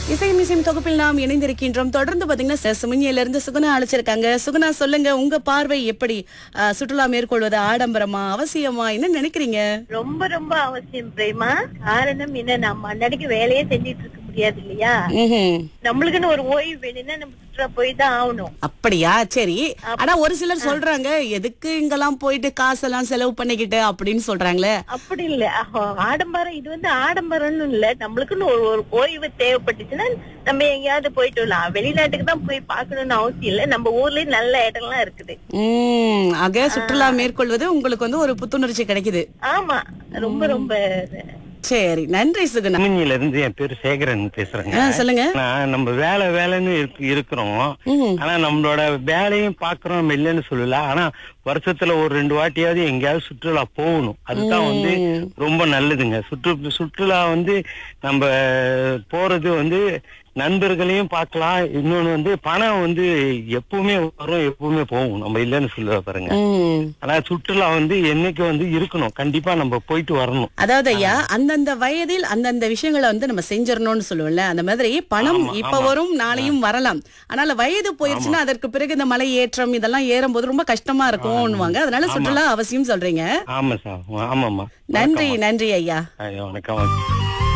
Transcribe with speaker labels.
Speaker 1: இசை மிசையும் தொகுப்பில் நாம் இணைந்திருக்கின்றோம் தொடர்ந்து பாத்தீங்கன்னா சுமஞ்சியில இருந்து சுகுணா அழைச்சிருக்காங்க சுகுணா சொல்லுங்க உங்க பார்வை எப்படி அஹ், சுற்றுலா மேற்கொள்வது ஆடம்பரமா அவசியமா என்ன நினைக்கிறீங்க
Speaker 2: ரொம்ப ரொம்ப அவசியம் பிரேமா காரணம் என்ன நம்ம அன்னடிக்கு வேலையே செஞ்சிட்டு இருக்க முடியாது இல்லையா
Speaker 1: ம்ஹும்.
Speaker 2: நம்மளுக்குன்னு ஒரு ஓய்வு வேணும்னா நம்ம சுற்றுலா போய் தான் ஆகணும்
Speaker 1: அப்படியா சரி ஆனா ஒரு சிலர் சொல்றாங்க எதுக்கு இங்கெல்லாம் போயிட்டு காசெல்லாம் செலவு பண்ணிக்கிட்டு அப்படின்னு சொல்றாங்களே
Speaker 2: அப்படி இல்ல அஹ், ஆடம்பரம் இது வந்து ஆடம்பரம்னு இல்ல நம்மளுக்குன்னு ஒரு ஒரு ஓய்வு தேவைப்பட்டுச்சுன்னா நம்ம எங்கேயாவது போயிட்டு வரலாம் வெளிநாட்டுக்கு தான் போய் பார்க்கணும்னு அவசியம் இல்ல நம்ம ஊர்லயே நல்ல இடம்லாம் இருக்குது
Speaker 1: உம் ஆக சுற்றுலா மேற்கொள்வது உங்களுக்கு வந்து ஒரு புத்துணர்ச்சி கிடைக்குது
Speaker 2: ஆமா ரொம்ப ரொம்ப
Speaker 1: சரி நன்றி சுகுணா
Speaker 3: தமிழ்ல இருந்து என் பேரு சேகரன் பேசுறேங்க
Speaker 1: ஆ, சொல்லுங்க
Speaker 3: நான் நம்ம வேலை வேலைன்னு இருக்கு- இருக்கிறோம்
Speaker 1: ம்.
Speaker 3: ஆனா நம்மளோட வேலையும் பாக்குறோம் நம்ம இல்லைன்னு சொல்லல ஆனா வருஷத்துல ஒரு ரெண்டு வாட்டியாவது எங்கேயாவது சுற்றுலா போகணும் அதுதான் வந்து ரொம்ப நல்லதுங்க சுற்று சுற்றுலா வந்து நம்ம போறது வந்து நண்பர்களையும் பார்க்கலாம் இன்னொன்னு வந்து பணம் வந்து எப்பவுமே வரும் எப்பவுமே போகும் நம்ம இல்லைன்னு சொல்லுவ பாருங்க
Speaker 1: உம்
Speaker 3: ஆனா சுற்றுலா வந்து என்னைக்கு வந்து இருக்கணும் கண்டிப்பா நம்ம போயிட்டு வரணும்
Speaker 1: அதாவது ஐயா அந்தந்த வயதில் அந்தந்த விஷயங்களை வந்து நம்ம செஞ்சிடணும்னு சொல்லுவோம்ல அந்த மாதிரி பணம்
Speaker 3: ஆமா,
Speaker 1: இப்ப
Speaker 3: ஆமா.
Speaker 1: வரும் நாளையும் வரலாம் ஆனால வயது போயிருச்சுன்னா அதற்கு பிறகு இந்த மலை ஏற்றம் இதெல்லாம் ஏறும்போது ரொம்ப கஷ்டமா இருக்கும்னுவாங்க அதனால சுற்றுலா அவசியம் சொல்றீங்க
Speaker 3: ஆமா சார் ஆமாம்மா
Speaker 1: நன்றி நன்றி ஐயா
Speaker 3: ஐயோ, வணக்கம்